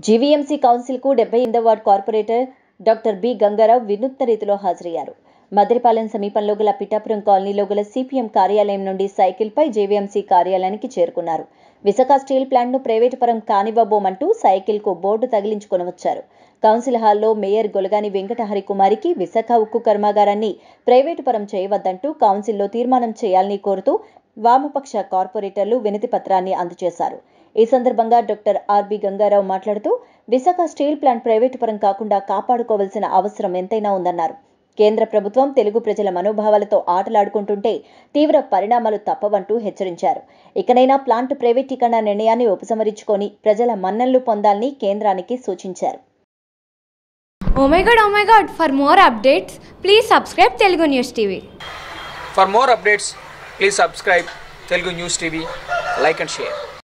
GVMC కౌన్సిల్కు డెబ్బై ఎనిమిదవ ward corporator doctor B Gangarao వినూత్న రీతిలో హాజరయ్యారు మద్రిపాలెం సమీపంలో గల పిఠాపురం కాలనీలో గల సిపిఎం కార్యాలయం నుండి సైకిల్పై జేవీఎంసీ కార్యాలయానికి చేరుకున్నారు విశాఖ స్టీల్ ప్లాంట్ను ప్రైవేటు పరం కానివ్వబోమంటూ సైకిల్కు బోర్డు తగిలించుకొని వచ్చారు కౌన్సిల్ హాల్లో మేయర్ గొలగాని వెంకట హరికుమారికి విశాఖ ఉక్కు కర్మాగారాన్ని ప్రైవేటు పరం చేయవద్దంటూ కౌన్సిల్లో తీర్మానం చేయాలని కోరుతూ వామపక్ష కార్పొరేటర్లు వినతి పత్రాన్ని అందజేశారు ఈ సందర్భంగా డాక్టర్ ఆర్బి గంగారావు మాట్లాడుతూ విశాఖ స్టీల్ ప్లాంట్ ప్రైవేటు పరం కాకుండా కాపాడుకోవాల్సిన అవసరం ఎంతైనా ఉందన్నారు కేంద్ర ప్రభుత్వం తెలుగు ప్రజల మనోభావాలతో ఆటలాడుకుంటుంటే తీవ్ర పరిణామాలు తప్పవంటూ హెచ్చరించారు ఇకనైనా ప్లాంట్ ప్రైవేటీకరణ నిర్ణయాన్ని ఉపసంహరించుకొని ప్రజల మన్నళ్లు పొందాలని కేంద్రానికి సూచించారు Oh my god, oh my god, for more updates, please subscribe Telugu News TV. For more updates, please subscribe Telugu News TV, like and share.